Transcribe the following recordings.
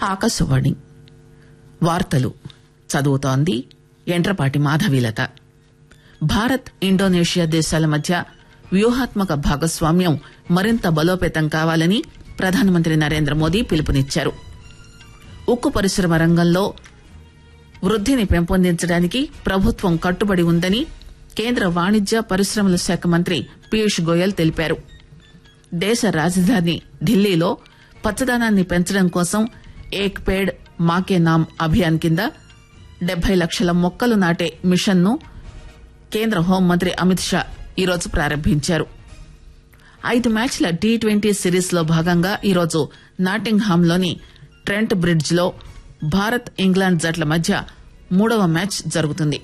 ఆకాశవాణి వార్తలు చదువుతోంది ఎంట్రపాటి మాధవీలత భారత్ ఇండోనేషియా దేశాల మధ్య వ్యూహాత్మక భాగస్వామ్యం మరింత బలోపేతం కావాలని ప్రధానమంత్రి నరేంద్ర మోదీ పిలుపునిచ్చారు ఉక్కు పరిశ్రమ రంగంలో వృద్దిని పెంపొందించడానికి ప్రభుత్వం కట్టుబడి ఉందని కేంద్ర వాణిజ్య పరిశ్రమల శాఖ మంత్రి పీయూష్ గోయల్ తెలిపారు దేశ రాజధాని ఢిల్లీలో పచ్చదనాన్ని పెంచడం కోసం ఏక్ పేడ్ మాకే నామ్ అభియాన్ కింద డెబ్బై లక్షల మొక్కలు నాటే మిషన్ ను కేంద్ర హోంమంత్రి అమిత్ షా ఈరోజు ప్రారంభించారు ఐదు మ్యాచ్ల టీ ట్వంటీ సిరీస్ లో భాగంగా ఈరోజు నాటింగ్ హామ్ లోని ట్రెంట్ బ్రిడ్జ్ లో భారత్ ఇంగ్లాండ్ జట్ల మధ్య మూడవ మ్యాచ్ జరుగుతుంది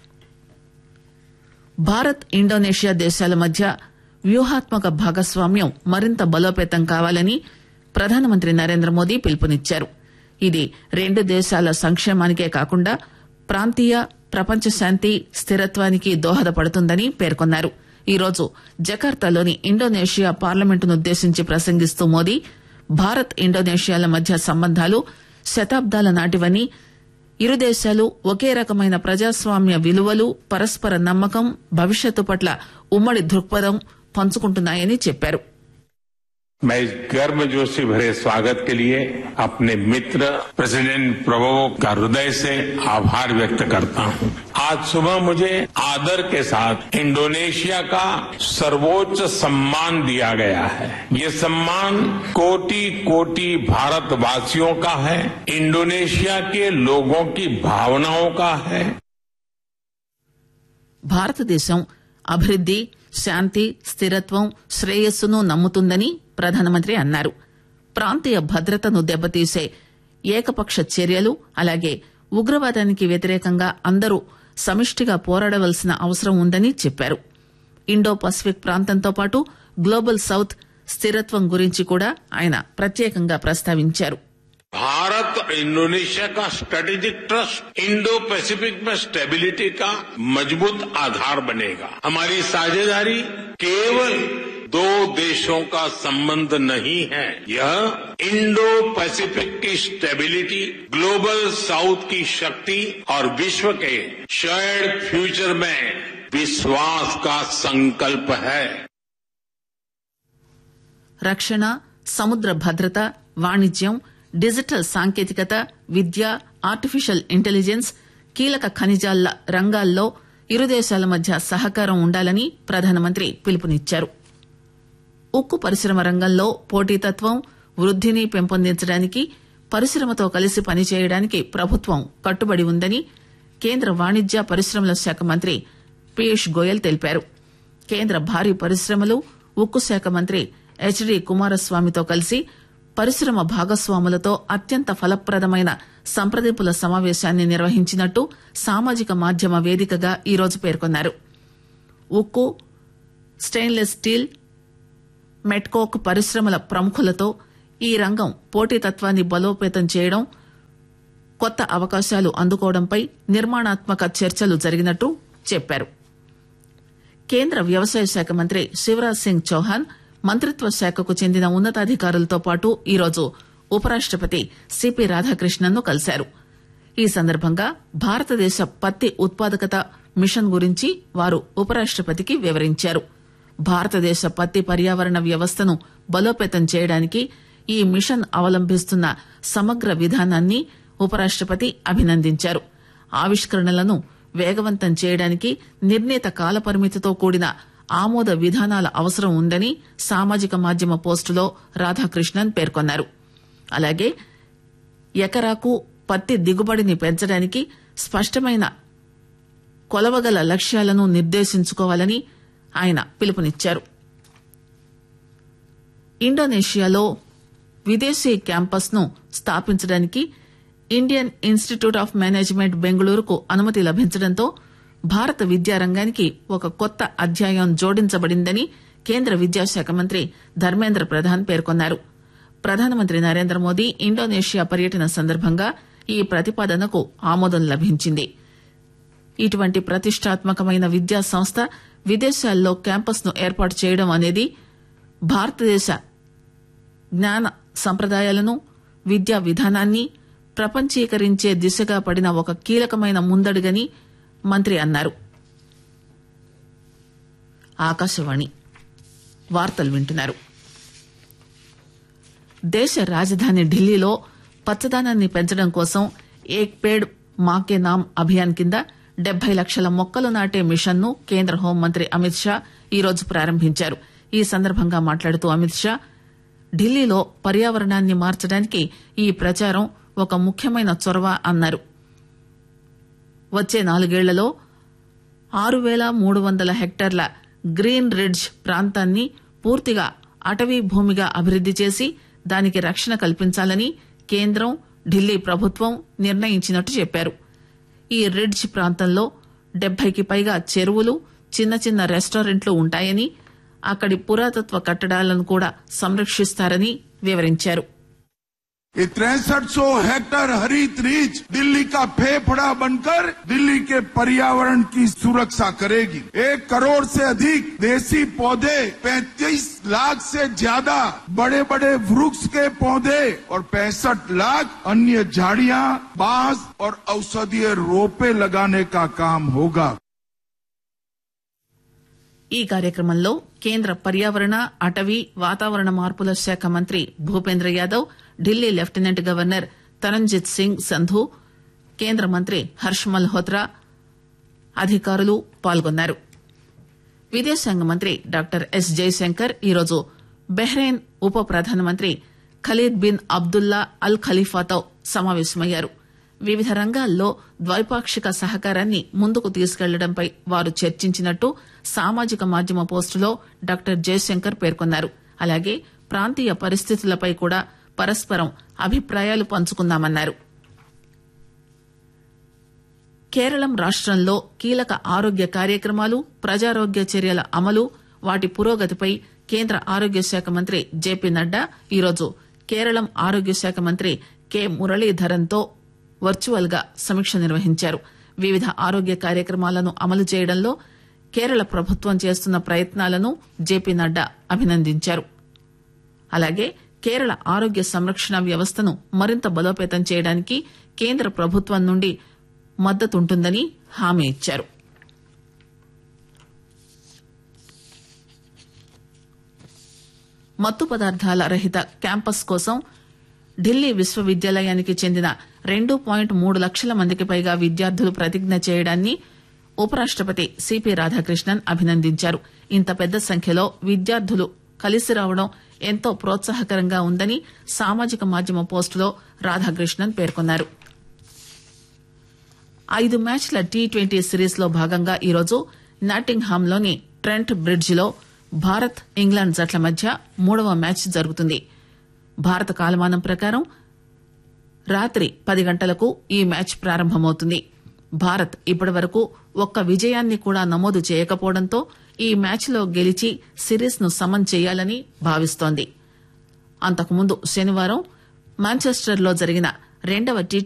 భారత్ ఇండోనేషియా దేశాల మధ్య వ్యూహాత్మక భాగస్వామ్యం మరింత బలోపేతం కావాలని ప్రధానమంత్రి నరేంద్ర మోదీ పిలుపునిచ్చారు ఇది రెండు దేశాల సంక్షేమానికే కాకుండా ప్రాంతీయ ప్రపంచ శాంతి స్థిరత్వానికి దోహదపడుతుందని పేర్కొన్నారు ఈరోజు జకార్తాలోని ఇండోనేషియా పార్లమెంటునుద్దేశించి ప్రసంగిస్తూ మోదీ భారత్ ఇండోనేషియాల మధ్య సంబంధాలు శతాబ్దాల నాటివని ఇరు దేశాలు ఒకే రకమైన ప్రజాస్వామ్య విలువలు పరస్పర నమ్మకం భవిష్యత్తు పట్ల ఉమ్మడి దృక్పథం పంచుకుంటున్నాయని చెప్పారు मैं इस गर्मजोशी भरे स्वागत के लिए अपने मित्र प्रेसिडेंट प्रभो का हृदय से आभार व्यक्त करता हूं आज सुबह मुझे आदर के साथ इंडोनेशिया का सर्वोच्च सम्मान दिया गया है ये सम्मान कोटि कोटि भारतवासियों का है इंडोनेशिया के लोगों की भावनाओं का है భారతదేశం అభివృద్ది శాంతి స్థిరత్వం శ్రేయస్సును నమ్ముతుందని ప్రధానమంత్రి అన్నారు ప్రాంతీయ భద్రతను దెబ్బతీసే ఏకపక్ష చర్యలు అలాగే ఉగ్రవాదానికి వ్యతిరేకంగా అందరూ సమిష్టిగా పోరాడవలసిన అవసరం ఉందని చెప్పారు ఇండో పసిఫిక్ ప్రాంతంతో పాటు గ్లోబల్ సౌత్ స్థిరత్వం గురించి కూడా ఆయన ప్రత్యేకంగా ప్రస్తావించారు भारत और इंडोनेशिया का स्ट्रेटेजिक ट्रस्ट इंडो पैसिफिक में स्टेबिलिटी का मजबूत आधार बनेगा हमारी साझेदारी केवल दो देशों का संबंध नहीं है यह इंडो पैसिफिक की स्टेबिलिटी ग्लोबल साउथ की शक्ति और विश्व के शेयर्ड फ्यूचर में विश्वास का संकल्प है రక్షణ సముద్ర భద్రత వాణిజ్యం డిజిటల్ సాంకేతికత విద్య ఆర్టిఫిషియల్ ఇంటెలిజెన్స్ కీలక ఖనిజాల రంగాల్లో ఇరు దేశాల మధ్య సహకారం ఉండాలని ప్రధానమంత్రి పిలుపునిచ్చారు ఉక్కు పరిశ్రమ రంగంలో పోటీతత్వం వృద్దిని పెంపొందించడానికి పరిశ్రమతో కలిసి పనిచేయడానికి ప్రభుత్వం కట్టుబడి ఉందని కేంద్ర వాణిజ్య పరిశ్రమల శాఖ మంత్రి పీయూష్ గోయల్ తెలిపారు కేంద్ర భారీ పరిశ్రమలు ఉక్కు శాఖ మంత్రి హెచ్డి కుమారస్వామితో కలిసి పరిశ్రమ భాగస్వాములతో అత్యంత ఫలప్రదమైన సంప్రదింపుల సమావేశాన్ని నిర్వహించినట్టు సామాజిక మాధ్యమ వేదికగా ఈరోజు పేర్కొన్నారు ఉక్కు స్టెయిన్లెస్ స్టీల్ మెట్కోక్ పరిశ్రమల ప్రముఖులతో ఈ రంగం పోటీతత్వాన్ని బలోపేతం చేయడం కొత్త అవకాశాలు అందుకోవడంపై నిర్మాణాత్మక చర్చలు జరిగినట్టు చెప్పారు కేంద్ర వ్యవసాయ శాఖ మంత్రి శివరాజ్ సింగ్ చౌహాన్ మంత్రిత్వ శాఖకు చెందిన ఉన్నతాధికారులతో పాటు ఈరోజు ఉపరాష్టపతి సిపి రాధాకృష్ణన్ ను కలిశారు ఈ సందర్భంగా భారతదేశ పత్తి ఉత్పాదకత మిషన్ గురించి వారు ఉపరాష్టపతికి వివరించారు భారతదేశ పత్తి పర్యావరణ వ్యవస్థను బలోపేతం చేయడానికి ఈ మిషన్ అవలంబిస్తున్న సమగ్ర విధానాన్ని ఉపరాష్టపతి అభినందించారు ఆవిష్కరణలను వేగవంతం చేయడానికి నిర్ణీత కాలపరిమితితో కూడిన ఆమోద విధానాల అవసరం ఉందని సామాజిక మాధ్యమ పోస్టులో రాధాకృష్ణన్ పేర్కొన్నారు అలాగే ఎకరాకు పత్తి దిగుబడిని పెంచడానికి స్పష్టమైన కొలవగల లక్ష్యాలను నిర్దేశించుకోవాలని ఆయన పిలుపునిచ్చారు ఇండోనేషియాలో విదేశీ క్యాంపస్ ను స్థాపించడానికి ఇండియన్ ఇన్స్టిట్యూట్ ఆఫ్ మేనేజ్మెంట్ బెంగళూరుకు అనుమతి లభించడంతో భారత విద్యారంగానికి ఒక కొత్త అధ్యాయం జోడించబడిందని కేంద్ర విద్యాశాఖ మంత్రి ధర్మేంద్ర ప్రధాన్ పేర్కొన్నారు ప్రధానమంత్రి నరేంద్ర మోదీ ఇండోనేషియా పర్యటన సందర్భంగా ఈ ప్రతిపాదనకు ఆమోదం లభించింది ఇటువంటి ప్రతిష్టాత్మకమైన విద్యా సంస్థ విదేశాల్లో క్యాంపస్ ను ఏర్పాటు చేయడం అనేది భారతదేశ జ్ఞాన సంప్రదాయాలను విద్యా విధానాన్ని ప్రపంచీకరించే దిశగా పడిన ఒక కీలకమైన ముందడుగని మంత్రి అన్నారు ఆకాశవాణి వార్తలు వింటున్నారు దేశ రాజధాని ఢిల్లీలో పచ్చదనాన్ని పెంచడం కోసం ఏక్ పేడ్ మాకే నామ్ అభియాన్ కింద డెబ్బై లక్షల మొక్కలు నాటే మిషన్ ను కేంద్ర హోంమంత్రి అమిత్ షా ఈరోజు ప్రారంభించారు ఈ సందర్భంగా మాట్లాడుతూ అమిత్ షా ఢిల్లీలో పర్యావరణాన్ని మార్చడానికి ఈ ప్రచారం ఒక ముఖ్యమైన చొరవ అన్నారు వచ్చే నాలుగేళ్లలో ఆరు పేల మూడు వందల హెక్టార్ల గ్రీన్ రిడ్జ్ ప్రాంతాన్ని పూర్తిగా అటవీ భూమిగా అభివృద్ది చేసి దానికి రక్షణ కల్పించాలని కేంద్రం ఢిల్లీ ప్రభుత్వం నిర్ణయించినట్టు చెప్పారు ఈ రిడ్జ్ ప్రాంతంలో డెబ్బైకి పైగా చెరువులు చిన్న చిన్న రెస్టారెంట్లు ఉంటాయని అక్కడి పురాతత్వ కట్టడాలను కూడా సంరక్షిస్తారని వివరించారు ये तिरसठ सौ हेक्टर हरित रीच दिल्ली का फेफड़ा बनकर दिल्ली के पर्यावरण की सुरक्षा करेगी एक करोड़ से अधिक देसी पौधे 35 लाख से ज्यादा बड़े बड़े वृक्ष के पौधे और पैंसठ लाख अन्य झाड़ियां बांस और औषधीय रोपे लगाने का काम होगा ఈ కార్యక్రమంలో కేంద్ర పర్యావరణ అటవీ వాతావరణ మార్పుల శాఖ మంత్రి భూపేంద్ర యాదవ్ ఢిల్లీ లెఫ్టినెంట్ గవర్నర్ తరంజిత్ సింగ్ సంధు కేంద్ర మంత్రి హర్ష్ మల్హోత్రా అధికారులు పాల్గొన్నారు విదేశాంగ మంత్రి డాక్టర్ ఎస్ జయశంకర్ ఈరోజు బెహ్రెయిన్ ఉప ప్రధానమంత్రి ఖలీద్ బిన్ అబ్దుల్లా అల్ ఖలీఫాతో సమావేశమయ్యారు వివిధ రంగాల్లో ద్వైపాక్షిక సహకారాన్ని ముందుకు తీసుకెళ్లడంపై వారు చర్చించినట్టు సామాజిక మాధ్యమ పోస్టులో డాక్టర్ జయశంకర్ పేర్కొన్నారు అలాగే ప్రాంతీయ పరిస్థితులపై కూడా పరస్పరం అభిప్రాయాలు పంచుకున్నామన్నారు కేరళం రాష్టంలో కీలక ఆరోగ్య కార్యక్రమాలు ప్రజారోగ్య చర్యల అమలు వాటి పురోగతిపై కేంద్ర ఆరోగ్య శాఖ మంత్రి జేపీ నడ్డా ఈరోజు కేరళం ఆరోగ్య శాఖ మంత్రి కె మురళీధరన్తో వర్చువల్ గా సమీక్ష నిర్వహించారు వివిధ ఆరోగ్య కార్యక్రమాలను అమలు చేయడంలో కేరళ ప్రభుత్వం చేస్తున్న ప్రయత్నాలను జేపీ నడ్డా అభినందించారు అలాగే కేరళ ఆరోగ్య సంరక్షణ వ్యవస్థను మరింత బలోపేతం చేయడానికి కేంద్ర ప్రభుత్వం నుండి మద్దతుంటుందని హామీ ఇచ్చారు మత్తు పదార్థాల రహిత క్యాంపస్ కోసం ఢిల్లీ విశ్వవిద్యాలయానికి చెందిన రెండు పాయింట్ మూడు లక్షల మందికి పైగా విద్యార్థులు ప్రతిజ్ఞ చేయడాన్ని ఉపరాష్టపతి సిపి రాధాకృష్ణన్ అభినందించారు ఇంత పెద్ద సంఖ్యలో విద్యార్థులు కలిసి రావడం ఎంతో ప్రోత్సాహకరంగా ఉందని సామాజిక మాధ్యమ పోస్టులో రాధాకృష్ణన్ పేర్కొన్నారు ఐదు మ్యాచ్ల టీ ట్వంటీ సిరీస్ లో భాగంగా ఈరోజు నాటింగ్హామ్ లోని ట్రెంట్ బ్రిడ్జ్ లో భారత్ ఇంగ్లాండ్ జట్ల మధ్య మూడవ మ్యాచ్ జరుగుతుంది భారత కాలమానం ప్రకారం రాత్రి పది గంటలకు ఈ మ్యాచ్ ప్రారంభమవుతుంది భారత్ ఇప్పటి వరకు ఒక్క విజయాన్ని కూడా నమోదు చేయకపోవడంతో ఈ మ్యాచ్ లో గెలిచి సిరీస్ ను సమన్ చేయాలని భావిస్తోంది అంతకుముందు శనివారం మాంచెస్టర్ లో జరిగిన రెండవ టీ